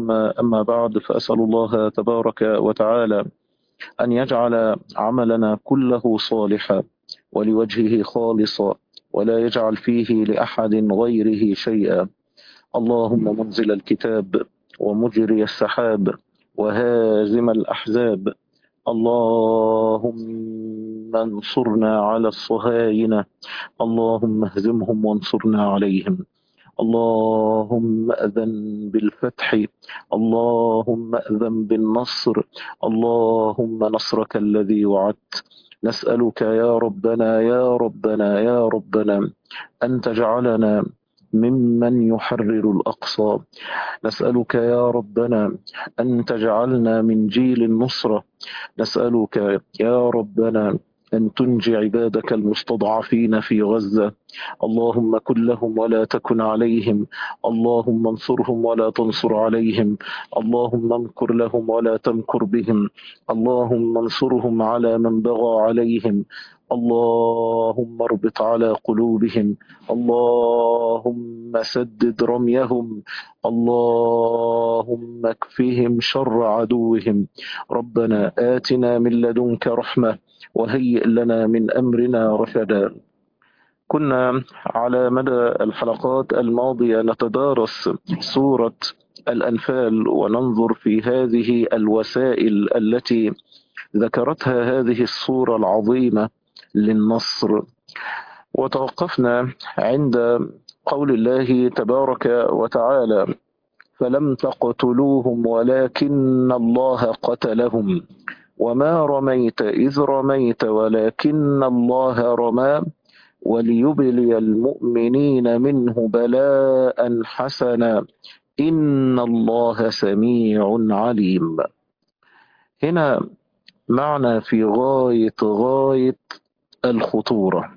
ثم أما بعد فأسأل الله تبارك وتعالى أن يجعل عملنا كله صالحا ولوجهه خالصا ولا يجعل فيه لأحد غيره شيئا اللهم منزل الكتاب ومجري السحاب وهازم الأحزاب اللهم انصرنا على الصهاينة اللهم اهزمهم وانصرنا عليهم اللهم أذن بالفتح اللهم أذن بالنصر اللهم نصرك الذي وعدت نسألك يا ربنا يا ربنا يا ربنا أن تجعلنا ممن يحرر الأقصى نسألك يا ربنا أن تجعلنا من جيل النصرة نسألك يا ربنا أن تنجي عبادك المستضعفين في غزة اللهم كن لهم ولا تكن عليهم اللهم انصرهم ولا تنصر عليهم اللهم امكر لهم ولا تمكر بهم اللهم انصرهم على من بغى عليهم اللهم اربط على قلوبهم اللهم سدد رميهم اللهم اكفهم شر عدوهم ربنا آتنا من لدنك رحمة وهيئ لنا من أمرنا رشدا كنا على مدى الحلقات الماضية نتدارس سورة الأنفال وننظر في هذه الوسائل التي ذكرتها هذه الصورة العظيمة للنصر وتوقفنا عند قول الله تبارك وتعالى فلم تقتلوهم ولكن الله قتلهم وما رميت إذ رميت ولكن الله رمى وليبلي المؤمنين منه بلاء حسنا إن الله سميع عليم هنا معنى في غاية غاية الخطورة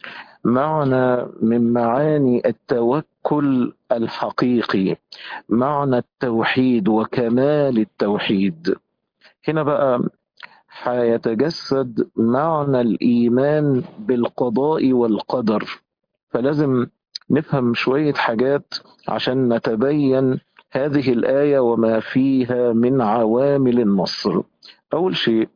معنى من معاني التوكل الحقيقي معنى التوحيد وكمال التوحيد هنا بقى هيتجسد معنى الإيمان بالقضاء والقدر فلازم نفهم شوية حاجات عشان نتبين هذه الآية وما فيها من عوامل النصر أول شيء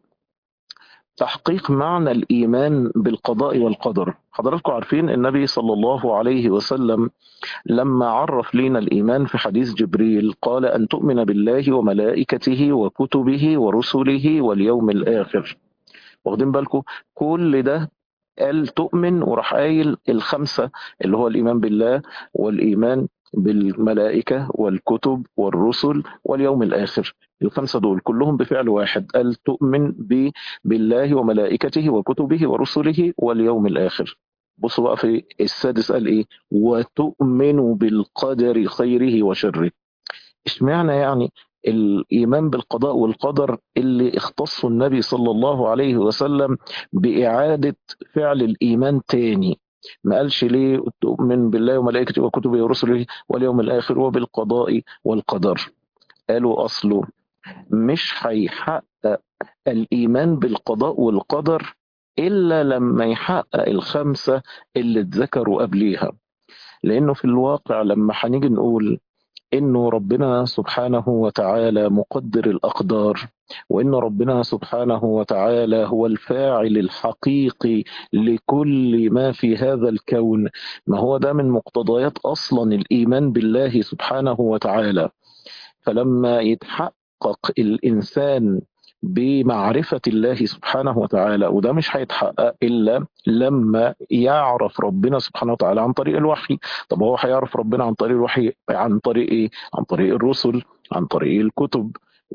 تحقيق معنى الإيمان بالقضاء والقدر حضراتكم عارفين النبي صلى الله عليه وسلم لما عرف لنا الإيمان في حديث جبريل قال أن تؤمن بالله وملائكته وكتبه ورسله واليوم الآخر واخدين بالكم كل ده قال تؤمن وراح قايل الخمسة اللي هو الإيمان بالله والإيمان بالملائكة والكتب والرسل واليوم الآخر الخمسة دول كلهم بفعل واحد قال تؤمن بالله وملائكته وكتبه ورسله واليوم الآخر بصوا بقى في السادس قال ايه وتؤمن بالقدر خيره وشره اشمعنى يعني الإيمان بالقضاء والقدر اللي اختص النبي صلى الله عليه وسلم بإعادة فعل الإيمان تاني ما قالش ليه تؤمن بالله وملائكته وكتبه ورسله واليوم الآخر وبالقضاء والقدر قالوا أصله مش هيحقق الإيمان بالقضاء والقدر إلا لما يحقق الخمسة اللي اتذكروا قبليها لأنه في الواقع لما هنيجي نقول إنه ربنا سبحانه وتعالى مقدر الأقدار وإن ربنا سبحانه وتعالى هو الفاعل الحقيقي لكل ما في هذا الكون ما هو ده من مقتضيات أصلا الإيمان بالله سبحانه وتعالى فلما يتحقق الإنسان بمعرفة الله سبحانه وتعالى وده مش هيتحقق إلا لما يعرف ربنا سبحانه وتعالى عن طريق الوحي طب هو هيعرف ربنا عن طريق الوحي عن طريق إيه؟ عن طريق الرسل عن طريق الكتب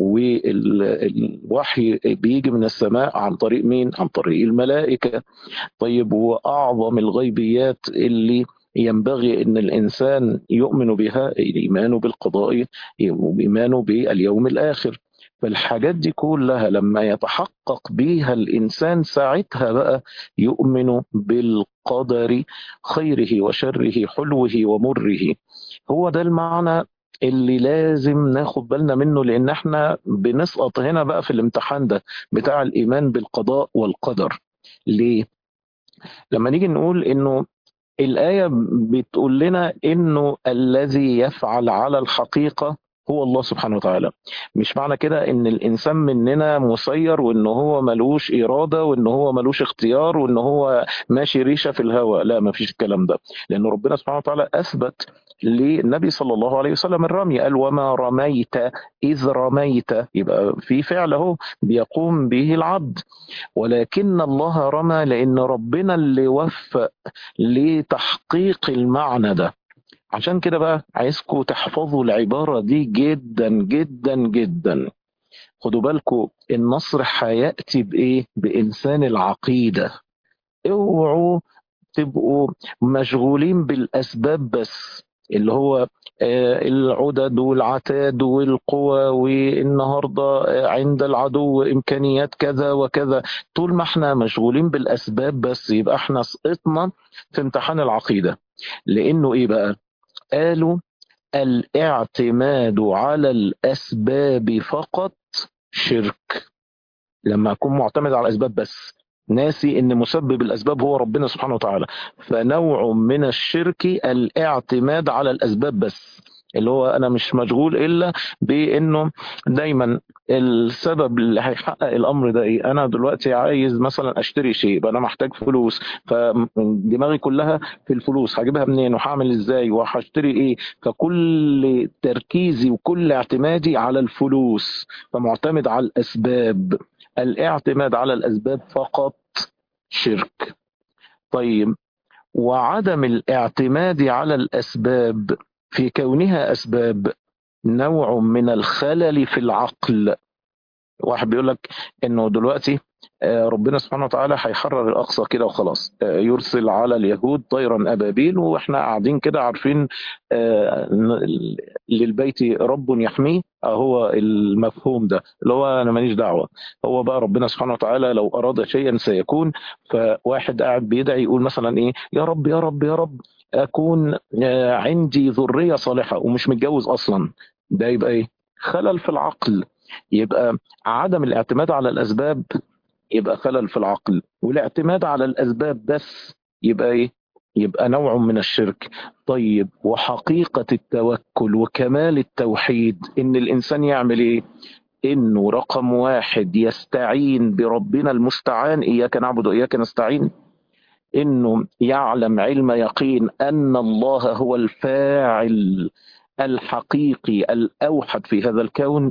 والوحي بيجي من السماء عن طريق مين؟ عن طريق الملائكة طيب وأعظم الغيبيات اللي ينبغي ان الانسان يؤمن بها الايمان بالقضاء وايمانه باليوم الاخر فالحاجات دي كلها لما يتحقق بيها الانسان ساعتها بقى يؤمن بالقدر خيره وشره حلوه ومره هو ده المعنى اللي لازم ناخد بالنا منه لان احنا بنسقط هنا بقى في الامتحان ده بتاع الايمان بالقضاء والقدر ليه لما نيجي نقول انه الآية بتقول لنا إنه الذي يفعل على الحقيقة هو الله سبحانه وتعالى مش معنى كده ان الانسان مننا مسير وان هو ملوش اراده وان هو ملوش اختيار وان هو ماشي ريشه في الهواء لا ما فيش الكلام ده لان ربنا سبحانه وتعالى اثبت للنبي صلى الله عليه وسلم الرمي قال وما رميت اذ رميت يبقى في فعل اهو بيقوم به العبد ولكن الله رمى لان ربنا اللي وفق لتحقيق المعنى ده عشان كده بقى عايزكم تحفظوا العبارة دي جدا جدا جدا خدوا بالكم النصر هيأتي بإيه؟ بإنسان العقيدة اوعوا تبقوا مشغولين بالأسباب بس اللي هو آه، العدد والعتاد والقوى والنهارده آه، عند العدو امكانيات كذا وكذا طول ما احنا مشغولين بالاسباب بس يبقى احنا سقطنا في امتحان العقيده لانه ايه بقى؟ قالوا الاعتماد على الاسباب فقط شرك لما اكون معتمد على الاسباب بس ناسي ان مسبب الاسباب هو ربنا سبحانه وتعالى فنوع من الشرك الاعتماد على الاسباب بس اللي هو انا مش مشغول الا بانه دايما السبب اللي هيحقق الامر ده ايه انا دلوقتي عايز مثلا اشتري شيء يبقى انا محتاج فلوس فدماغي كلها في الفلوس هجيبها منين وهعمل ازاي وهشتري ايه فكل تركيزي وكل اعتمادي على الفلوس فمعتمد على الاسباب الاعتماد على الاسباب فقط شرك طيب وعدم الاعتماد على الاسباب في كونها اسباب نوع من الخلل في العقل واحد بيقول لك انه دلوقتي آه، ربنا سبحانه وتعالى هيحرر الاقصى كده وخلاص آه، يرسل على اليهود طيرا ابابيل واحنا قاعدين كده عارفين آه، إن للبيت رب يحميه هو المفهوم ده اللي هو انا ماليش دعوه هو بقى ربنا سبحانه وتعالى لو اراد شيئا سيكون فواحد قاعد بيدعي يقول مثلا ايه يا رب يا رب يا رب اكون آه، عندي ذريه صالحه ومش متجوز اصلا ده يبقى ايه خلل في العقل يبقى عدم الاعتماد على الاسباب يبقى خلل في العقل والاعتماد على الاسباب بس يبقى ايه يبقى نوع من الشرك طيب وحقيقة التوكل وكمال التوحيد ان الانسان يعمل ايه انه رقم واحد يستعين بربنا المستعان اياك نعبد واياك نستعين انه يعلم علم يقين ان الله هو الفاعل الحقيقي الاوحد في هذا الكون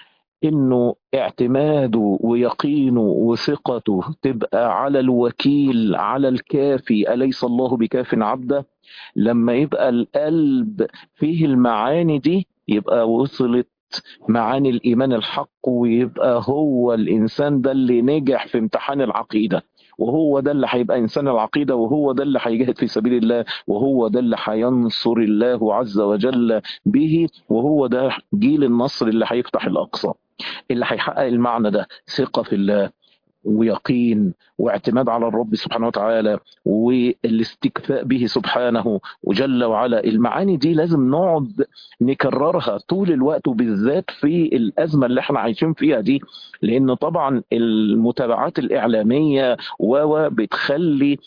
انه اعتماده ويقينه وثقته تبقى على الوكيل على الكافي اليس الله بكاف عبده لما يبقى القلب فيه المعاني دي يبقى وصلت معاني الايمان الحق ويبقى هو الانسان ده اللي نجح في امتحان العقيده وهو ده اللي هيبقى انسان العقيده وهو ده اللي هيجاهد في سبيل الله وهو ده اللي هينصر الله عز وجل به وهو ده جيل النصر اللي هيفتح الاقصى اللي هيحقق المعنى ده ثقه في الله ويقين واعتماد على الرب سبحانه وتعالى والاستكفاء به سبحانه وجل وعلا المعاني دي لازم نقعد نكررها طول الوقت وبالذات في الأزمة اللي احنا عايشين فيها دي لأن طبعا المتابعات الإعلامية و بتخلي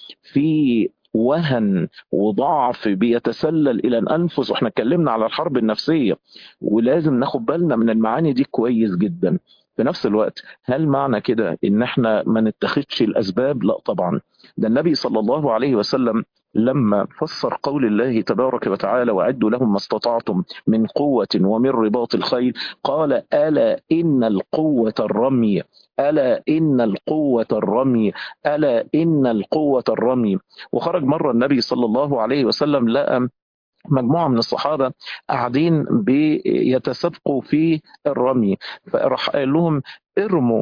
في وهن وضعف بيتسلل الى الانفس واحنا اتكلمنا على الحرب النفسيه ولازم ناخد بالنا من المعاني دي كويس جدا في نفس الوقت هل معنى كده ان احنا ما نتخذش الاسباب لا طبعا ده النبي صلى الله عليه وسلم لما فسر قول الله تبارك وتعالى وعدوا لهم ما استطعتم من قوة ومن رباط الخيل قال ألا إن القوة الرمي ألا إن القوة الرمي ألا إن القوة الرمي وخرج مرة النبي صلى الله عليه وسلم لقى مجموعة من الصحابة قاعدين بيتسابقوا في الرمي فراح قال لهم ارموا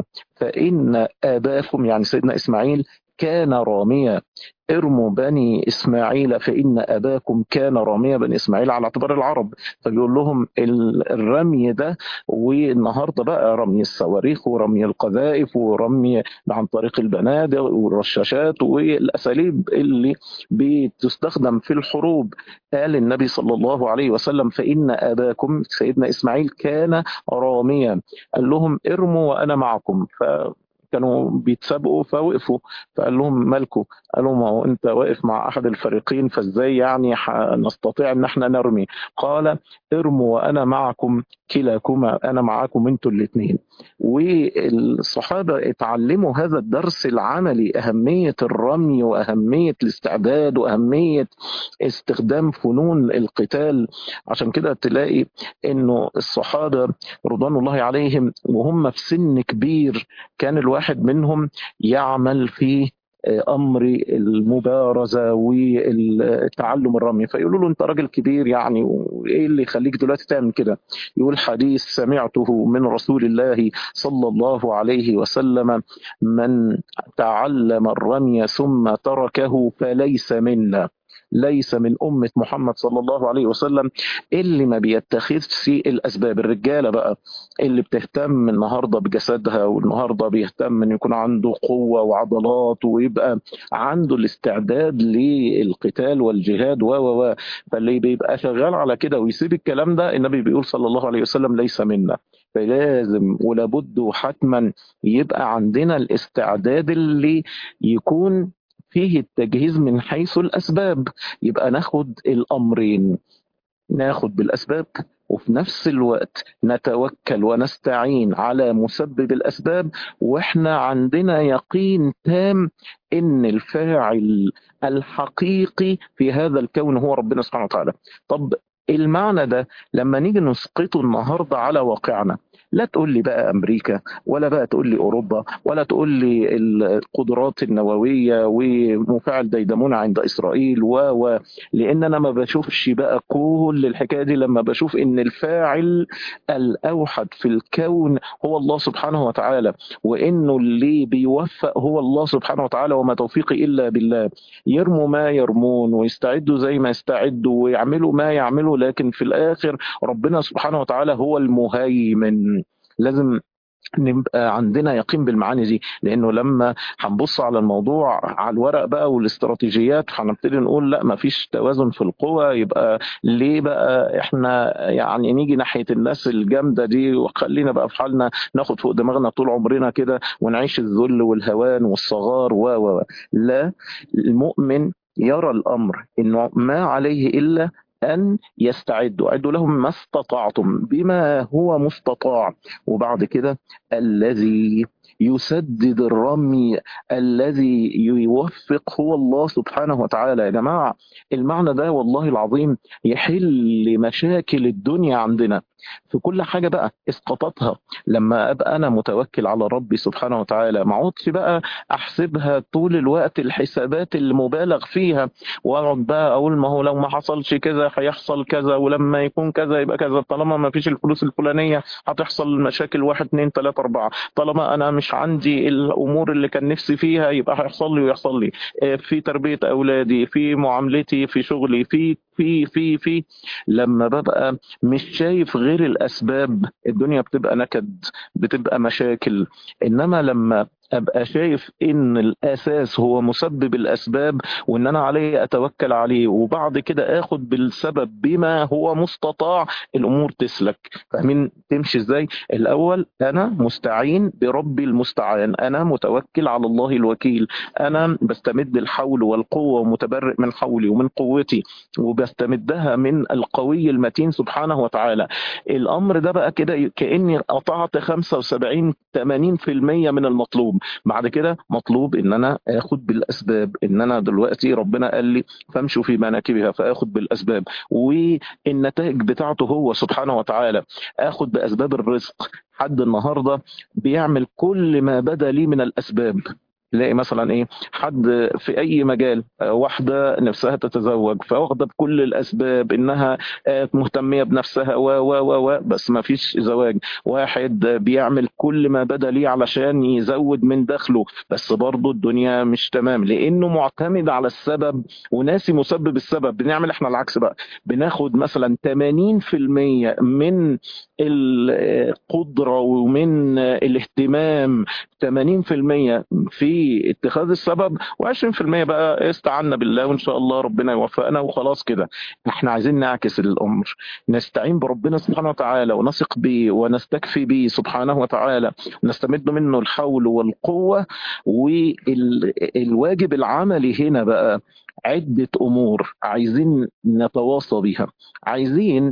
فإن آباكم يعني سيدنا إسماعيل كان راميا ارموا بني اسماعيل فان اباكم كان راميا بني اسماعيل على اعتبار العرب فبيقول لهم الرمي ده والنهارده بقى رمي الصواريخ ورمي القذائف ورمي عن طريق البنادق والرشاشات والاساليب اللي بتستخدم في الحروب قال النبي صلى الله عليه وسلم فان اباكم سيدنا اسماعيل كان راميا قال لهم ارموا وانا معكم ف كانوا بيتسابقوا فوقفوا فقال لهم مالكوا قالوا ما هو انت واقف مع احد الفريقين فازاي يعني نستطيع ان احنا نرمي قال ارموا وانا معكم كلاكما انا معاكم انتوا الاثنين والصحابه اتعلموا هذا الدرس العملي اهميه الرمي واهميه الاستعداد واهميه استخدام فنون القتال عشان كده تلاقي انه الصحابه رضوان الله عليهم وهم في سن كبير كان الواحد منهم يعمل في امر المبارزه والتعلم الرمي فيقولوا له انت راجل كبير يعني وايه اللي يخليك دلوقتي تعمل كده؟ يقول حديث سمعته من رسول الله صلى الله عليه وسلم من تعلم الرمي ثم تركه فليس منا ليس من أمة محمد صلى الله عليه وسلم اللي ما بيتخذش الأسباب الرجالة بقى اللي بتهتم النهاردة بجسدها والنهاردة بيهتم أن يكون عنده قوة وعضلات ويبقى عنده الاستعداد للقتال والجهاد و و فاللي بيبقى شغال على كده ويسيب الكلام ده النبي بيقول صلى الله عليه وسلم ليس منا فلازم ولابد وحتما يبقى عندنا الاستعداد اللي يكون فيه التجهيز من حيث الأسباب يبقى ناخد الأمرين ناخد بالأسباب وفي نفس الوقت نتوكل ونستعين على مسبب الأسباب وإحنا عندنا يقين تام إن الفاعل الحقيقي في هذا الكون هو ربنا سبحانه وتعالى طب المعنى ده لما نيجي نسقطه النهارده على واقعنا لا تقول لي بقى امريكا ولا بقى تقول لي اوروبا ولا تقول لي القدرات النوويه ومفاعل ديدمونه عند اسرائيل و و لان انا ما بشوفش بقى كل الحكايه دي لما بشوف ان الفاعل الاوحد في الكون هو الله سبحانه وتعالى وانه اللي بيوفق هو الله سبحانه وتعالى وما توفيقي الا بالله يرموا ما يرمون ويستعدوا زي ما يستعدوا ويعملوا ما يعملوا لكن في الاخر ربنا سبحانه وتعالى هو المهيمن لازم نبقى عندنا يقين بالمعاني دي لانه لما هنبص على الموضوع على الورق بقى والاستراتيجيات هنبتدي نقول لا ما فيش توازن في القوى يبقى ليه بقى احنا يعني نيجي ناحيه الناس الجامده دي وخلينا بقى في حالنا ناخد فوق دماغنا طول عمرنا كده ونعيش الذل والهوان والصغار و و لا المؤمن يرى الامر انه ما عليه الا أن يستعدوا أعدوا لهم ما استطعتم بما هو مستطاع وبعد كده الذي يسدد الرمي الذي يوفق هو الله سبحانه وتعالى يا جماعة المعنى ده والله العظيم يحل مشاكل الدنيا عندنا في كل حاجة بقى اسقاطاتها لما ابقى انا متوكل على ربي سبحانه وتعالى ما اقعدش بقى احسبها طول الوقت الحسابات اللي مبالغ فيها واقعد بقى اقول ما هو لو ما حصلش كذا هيحصل كذا ولما يكون كذا يبقى كذا طالما ما فيش الفلوس الفلانية هتحصل مشاكل واحد اتنين تلاتة اربعة طالما انا مش عندي الامور اللي كان نفسي فيها يبقى هيحصل لي ويحصل لي في تربية اولادي في معاملتي في شغلي في في في في لما ببقى مش شايف غير الاسباب الدنيا بتبقى نكد بتبقى مشاكل انما لما ابقى شايف ان الاساس هو مسبب الاسباب وان انا عليه اتوكل عليه وبعد كده اخد بالسبب بما هو مستطاع الامور تسلك فاهمين تمشي ازاي الاول انا مستعين بربي المستعان انا متوكل على الله الوكيل انا بستمد الحول والقوه ومتبرئ من حولي ومن قوتي وبستمدها من القوي المتين سبحانه وتعالى الامر ده بقى كده كاني قطعت 75 80% من المطلوب بعد كده مطلوب ان انا اخد بالاسباب ان انا دلوقتي ربنا قال لي فامشوا في مناكبها فاخد بالاسباب والنتائج بتاعته هو سبحانه وتعالى اخد باسباب الرزق حد النهارده بيعمل كل ما بدا لي من الاسباب تلاقي مثلا ايه حد في اي مجال واحده نفسها تتزوج فواخده بكل الاسباب انها مهتميه بنفسها و و و بس ما فيش زواج واحد بيعمل كل ما بدا ليه علشان يزود من دخله بس برضه الدنيا مش تمام لانه معتمد على السبب وناسي مسبب السبب بنعمل احنا العكس بقى بناخد مثلا 80% من القدره ومن الاهتمام 80% في في اتخاذ السبب و20% بقى استعنا بالله وان شاء الله ربنا يوفقنا وخلاص كده احنا عايزين نعكس الامر نستعين بربنا سبحانه وتعالى ونثق به ونستكفي به سبحانه وتعالى ونستمد منه الحول والقوه والواجب العملي هنا بقى عده امور عايزين نتواصى بها عايزين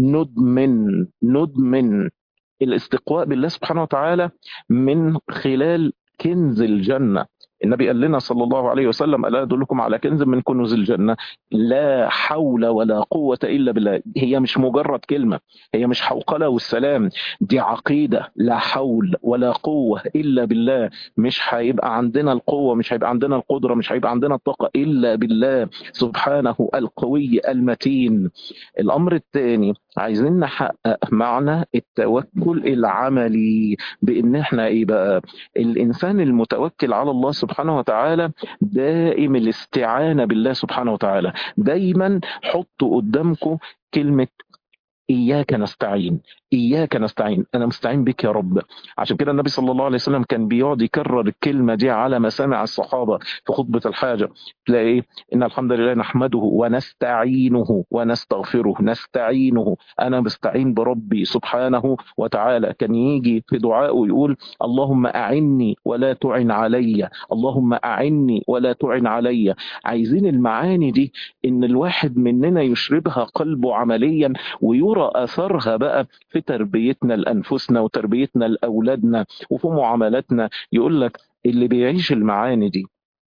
ندمن ندمن الاستقواء بالله سبحانه وتعالى من خلال كنز الجنة النبي قال لنا صلى الله عليه وسلم ألا أدلكم على كنز من كنوز الجنة لا حول ولا قوة إلا بالله هي مش مجرد كلمة هي مش حوقلة والسلام دي عقيدة لا حول ولا قوة إلا بالله مش هيبقى عندنا القوة مش هيبقى عندنا القدرة مش هيبقى عندنا الطاقة إلا بالله سبحانه القوي المتين الأمر الثاني عايزين نحقق معنى التوكل العملي بان احنا ايه بقى الانسان المتوكل على الله سبحانه وتعالى دائم الاستعانه بالله سبحانه وتعالى دايما حطوا قدامكم كلمه إياك نستعين إياك نستعين أنا مستعين بك يا رب عشان كده النبي صلى الله عليه وسلم كان بيقعد يكرر الكلمة دي على مسامع الصحابة في خطبة الحاجة تلاقي إيه إن الحمد لله نحمده ونستعينه ونستغفره نستعينه أنا بستعين بربي سبحانه وتعالى كان يجي في دعائه يقول اللهم أعني ولا تعن علي اللهم أعني ولا تعن علي عايزين المعاني دي إن الواحد مننا يشربها قلبه عمليا ويرى اثرها بقى في تربيتنا لانفسنا وتربيتنا لاولادنا وفي معاملاتنا يقول لك اللي بيعيش المعاني دي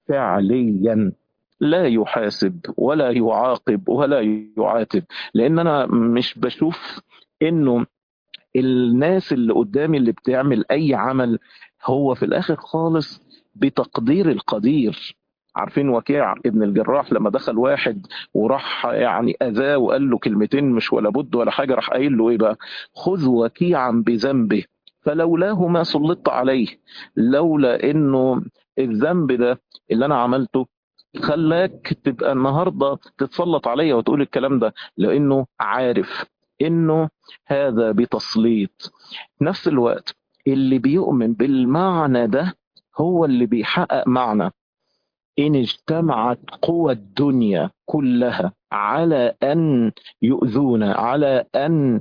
فعليا لا يحاسب ولا يعاقب ولا يعاتب لان انا مش بشوف انه الناس اللي قدامي اللي بتعمل اي عمل هو في الاخر خالص بتقدير القدير عارفين وكيع ابن الجراح لما دخل واحد وراح يعني اذاه وقال له كلمتين مش ولا بد ولا حاجه راح قايل له ايه بقى خذ وكيعا بذنبه فلولاه ما سلطت عليه لولا انه الذنب ده اللي انا عملته خلاك تبقى النهارده تتسلط عليا وتقول الكلام ده لانه عارف انه هذا بتسليط نفس الوقت اللي بيؤمن بالمعنى ده هو اللي بيحقق معنى إن اجتمعت قوى الدنيا كلها على أن يؤذونا على أن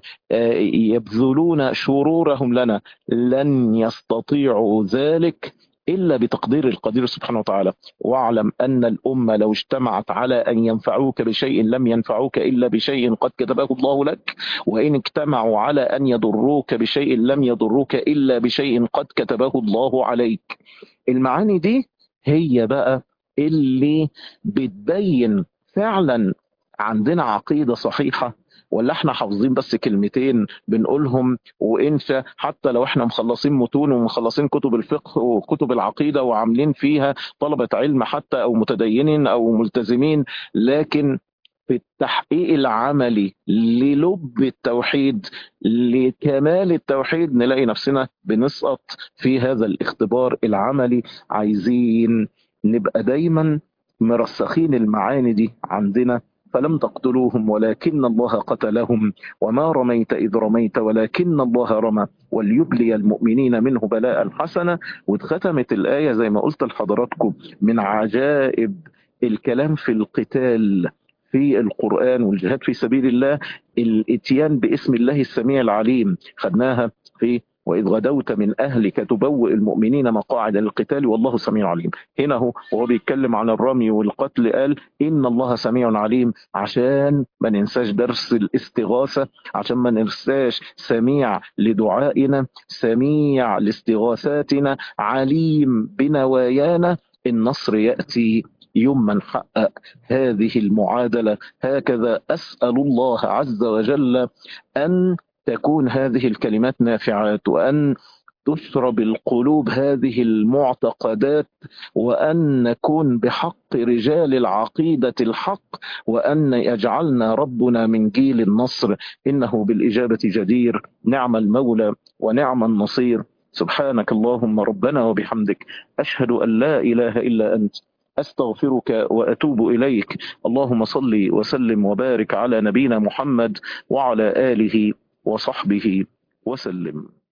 يبذلون شرورهم لنا لن يستطيعوا ذلك إلا بتقدير القدير سبحانه وتعالى واعلم أن الأمة لو اجتمعت على أن ينفعوك بشيء لم ينفعوك إلا بشيء قد كتبه الله لك وإن اجتمعوا على أن يضروك بشيء لم يضروك إلا بشيء قد كتبه الله عليك المعاني دي هي بقى اللي بتبين فعلا عندنا عقيده صحيحه ولا احنا حافظين بس كلمتين بنقولهم وانشا حتى لو احنا مخلصين متون ومخلصين كتب الفقه وكتب العقيده وعاملين فيها طلبه علم حتى او متدينين او ملتزمين لكن في التحقيق العملي للب التوحيد لكمال التوحيد نلاقي نفسنا بنسقط في هذا الاختبار العملي عايزين نبقى دايما مرسخين المعاني دي عندنا فلم تقتلوهم ولكن الله قتلهم وما رميت إذ رميت ولكن الله رمى وليبلي المؤمنين منه بلاء حسنا واتختمت الآية زي ما قلت لحضراتكم من عجائب الكلام في القتال في القرآن والجهاد في سبيل الله الاتيان باسم الله السميع العليم خدناها في وإذ غدوت من أهلك تبوئ المؤمنين مقاعد للقتال والله سميع عليم هنا هو وهو بيتكلم عن الرمي والقتل قال إن الله سميع عليم عشان ما ننساش درس الاستغاثة عشان ما ننساش سميع لدعائنا سميع لاستغاثاتنا عليم بنوايانا النصر يأتي يوم ما نحقق هذه المعادلة هكذا أسأل الله عز وجل أن تكون هذه الكلمات نافعات وأن تشرب القلوب هذه المعتقدات وأن نكون بحق رجال العقيدة الحق وأن يجعلنا ربنا من جيل النصر إنه بالإجابة جدير نعم المولى ونعم النصير سبحانك اللهم ربنا وبحمدك أشهد أن لا إله إلا أنت أستغفرك وأتوب إليك اللهم صل وسلم وبارك على نبينا محمد وعلى آله وصحبه وسلم